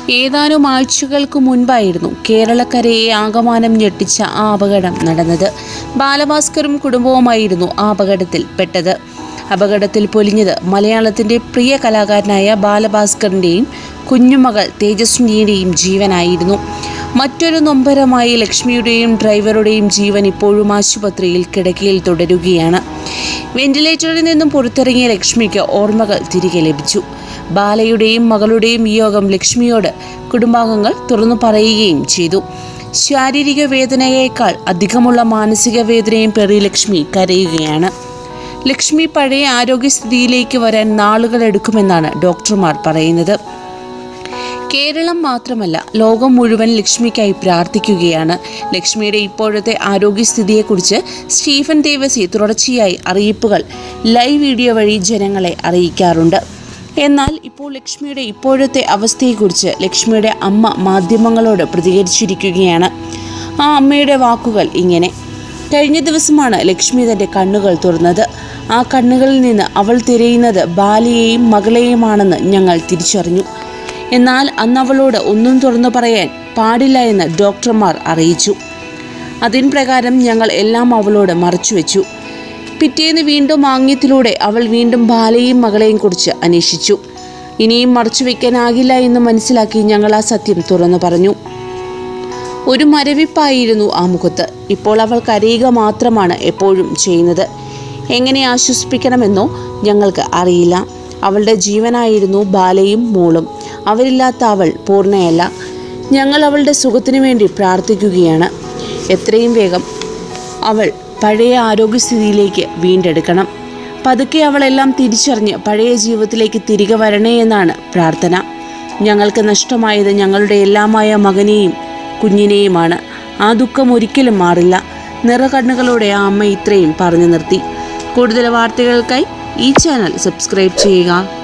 ഏതാനും ആഴ്ചകൾക്ക് മുൻപായിരുന്നു കേരളക്കരയെ ആകമാനം ഞെട്ടിച്ച ആ അപകടം നടന്നത് ബാലഭാസ്കറും കുടുംബവുമായിരുന്നു ആ അപകടത്തിൽ പെട്ടത് അപകടത്തിൽ പൊലിഞ്ഞത് മലയാളത്തിൻ്റെ പ്രിയ കലാകാരനായ ബാലഭാസ്കറിൻ്റെയും കുഞ്ഞുമകൾ തേജസ്വിനിയുടെയും ജീവനായിരുന്നു മറ്റൊരു നൊമ്പരമായി ലക്ഷ്മിയുടെയും ഡ്രൈവറുടെയും ജീവൻ ഇപ്പോഴും ആശുപത്രിയിൽ കിടക്കയിൽ തുടരുകയാണ് വെന്റിലേറ്ററിൽ നിന്നും പുറത്തിറങ്ങിയ ലക്ഷ്മിക്ക് ഓർമ്മകൾ തിരികെ ലഭിച്ചു ബാലയുടെയും മകളുടെയും വിയോഗം ലക്ഷ്മിയോട് കുടുംബാംഗങ്ങൾ തുറന്നു പറയുകയും ചെയ്തു ശാരീരിക വേദനയേക്കാൾ അധികമുള്ള മാനസിക വേദനയും പേറി ലക്ഷ്മി കരയുകയാണ് ലക്ഷ്മി പഴയ ആരോഗ്യസ്ഥിതിയിലേക്ക് വരാൻ നാളുകൾ എടുക്കുമെന്നാണ് ഡോക്ടർമാർ പറയുന്നത് കേരളം മാത്രമല്ല ലോകം മുഴുവൻ ലക്ഷ്മിക്കായി പ്രാർത്ഥിക്കുകയാണ് ലക്ഷ്മിയുടെ ഇപ്പോഴത്തെ ആരോഗ്യസ്ഥിതിയെക്കുറിച്ച് സ്റ്റീഫൻ ദേവസി തുടർച്ചയായി അറിയിപ്പുകൾ ലൈവ് വീഡിയോ വഴി ജനങ്ങളെ അറിയിക്കാറുണ്ട് എന്നാൽ ഇപ്പോൾ ലക്ഷ്മിയുടെ ഇപ്പോഴത്തെ അവസ്ഥയെക്കുറിച്ച് ലക്ഷ്മിയുടെ അമ്മ മാധ്യമങ്ങളോട് പ്രതികരിച്ചിരിക്കുകയാണ് ആ അമ്മയുടെ വാക്കുകൾ ഇങ്ങനെ കഴിഞ്ഞ ദിവസമാണ് ലക്ഷ്മി തൻ്റെ കണ്ണുകൾ തുറന്നത് ആ കണ്ണുകളിൽ നിന്ന് അവൾ തിരയുന്നത് ബാലയെയും മകളെയുമാണെന്ന് ഞങ്ങൾ തിരിച്ചറിഞ്ഞു എന്നാൽ അന്ന് അവളോട് ഒന്നും തുറന്നു പറയാൻ പാടില്ല എന്ന് ഡോക്ടർമാർ അറിയിച്ചു അതിൻ പ്രകാരം ഞങ്ങൾ എല്ലാം അവളോട് മറച്ചുവെച്ചു പിറ്റേന്ന് വീണ്ടും ആംഗ്യത്തിലൂടെ അവൾ വീണ്ടും ബാലയെയും മകളെയും കുറിച്ച് അന്വേഷിച്ചു ഇനിയും മറച്ചുവെക്കാനാകില്ല എന്ന് മനസ്സിലാക്കി ഞങ്ങൾ ആ സത്യം തുറന്നു പറഞ്ഞു ഒരു മരവിപ്പായിരുന്നു ആ മുഖത്ത് ഇപ്പോൾ അവൾ കരയുക മാത്രമാണ് എപ്പോഴും ചെയ്യുന്നത് എങ്ങനെ ആശ്വസിപ്പിക്കണമെന്നോ ഞങ്ങൾക്ക് അറിയില്ല അവളുടെ ജീവനായിരുന്നു ബാലയും മോളും അവരില്ലാത്ത അവൾ പൂർണ്ണയല്ല ഞങ്ങൾ അവളുടെ സുഖത്തിനു വേണ്ടി പ്രാർത്ഥിക്കുകയാണ് എത്രയും വേഗം അവൾ പഴയ ആരോഗ്യസ്ഥിതിയിലേക്ക് വീണ്ടെടുക്കണം പതുക്കെ അവളെല്ലാം തിരിച്ചറിഞ്ഞ് പഴയ ജീവിതത്തിലേക്ക് തിരികെ വരണേ എന്നാണ് പ്രാർത്ഥന ഞങ്ങൾക്ക് നഷ്ടമായത് ഞങ്ങളുടെ എല്ലാമായ മകനെയും കുഞ്ഞിനെയുമാണ് ആ ദുഃഖം ഒരിക്കലും മാറില്ല നിറകണ്ണുകളോടെ ആ അമ്മ ഇത്രയും പറഞ്ഞു നിർത്തി കൂടുതൽ വാർത്തകൾക്കായി ഈ ചാനൽ സബ്സ്ക്രൈബ് ചെയ്യുക